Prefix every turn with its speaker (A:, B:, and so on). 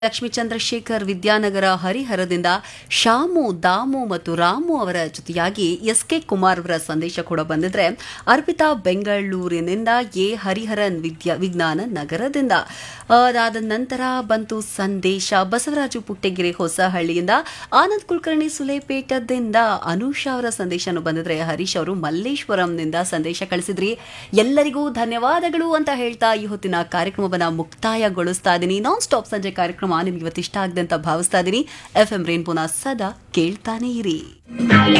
A: ಲಕ್ಷ್ಮೀ ಚಂದ್ರಶೇಖರ್ ವಿದ್ಯಾನಗರ ಹರಿಹರದಿಂದ ಶಾಮು ದಾಮು ಮತ್ತು ರಾಮು ಅವರ ಜೊತೆಯಾಗಿ ಎಸ್ ಕೆ ಕುಮಾರ್ ಅವರ ಸಂದೇಶ ಕೂಡ ಬಂದಿದ್ರೆ ಅರ್ಪಿತಾ ಬೆಂಗಳೂರಿನಿಂದ ಎ ಹರಿಹರನ್ ವಿದ್ಯಾ ವಿಜ್ಞಾನ ನಗರದಿಂದ ಅದಾದ ನಂತರ ಬಂತು ಸಂದೇಶ ಬಸವರಾಜು ಪುಟ್ಟೆಗೆರೆ ಹೊಸಹಳ್ಳಿಯಿಂದ ಆನಂದ್ ಕುಲಕರ್ಣಿ ಸುಲೇಪೇಟದಿಂದ ಅನುಷಾ ಅವರ ಸಂದೇಶನು ಬಂದಿದ್ರೆ ಹರೀಶ್ ಅವರು ಮಲ್ಲೇಶ್ವರಂನಿಂದ ಸಂದೇಶ ಕಳಿಸಿದ್ರಿ ಎಲ್ಲರಿಗೂ ಧನ್ಯವಾದಗಳು ಅಂತ ಹೇಳ್ತಾ ಈ ಹೊತ್ತಿನ ಕಾರ್ಯಕ್ರಮವನ್ನ ಮುಕ್ತಾಯಗೊಳಿಸ್ತಾ ಇದ್ದೀನಿ ನಾನ್ ಸ್ಟಾಪ್ ಸಂಜೆ ಕಾರ್ಯಕ್ರಮ ನಿಮ್ಗೆ ಇವತ್ತು ಇಷ್ಟ ಆಗದೆ ಅಂತ ಭಾವಿಸ್ತಾ ಇದ್ದೀನಿ ಎಫ್ ಎಂ ರೇನ್ಬೋನ ಸದಾ ಕೇಳ್ತಾನೆ ಇರಿ